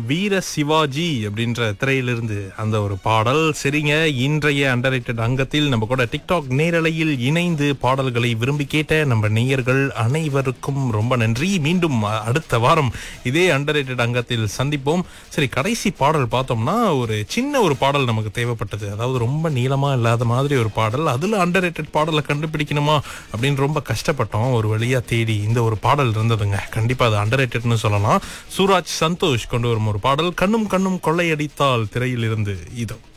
வீர சிவாஜி அப்படின்ற திரையிலிருந்து அந்த ஒரு பாடல் சரிங்க இன்றைய அண்டர்ரேட்டட் அங்கத்தில் நம்ம கூட டிக்டாக் நேரலையில் இணைந்து பாடல்களை விரும்பி கேட்ட நம்ம நேயர்கள் அனைவருக்கும் ரொம்ப நன்றி மீண்டும் அ- அடுத்த வாரம் இதே அண்டர்ரேட்டட் அங்கத்தில் சந்திப்போம் சரி கடைசி பாடல் பார்த்தோம்னா ஒரு சின்ன ஒரு பாடல் நமக்கு தேவைப்பட்டது அதாவது ரொம்ப நீளமா இல்லாத மாதிரி ஒரு பாடல் அதுல அண்டர்ரேட்டட் பாடலை கண்டுபிடிக்கணுமா அப்படின்னு ரொம்ப கஷ்டப்பட்டோம் ஒரு வழியா தேடி இந்த ஒரு பாடல் இருந்ததுங்க கண்டிப்பா அது அண்டர்ரேட்டட்னு சொல்லலாம் சூராஜ் சந்தோஷ் கொண்டு வரும் ஒரு பாடல் கண்ணும் கண்ணும் கொள்ளையடித்தால் திரையில் இருந்து இதோ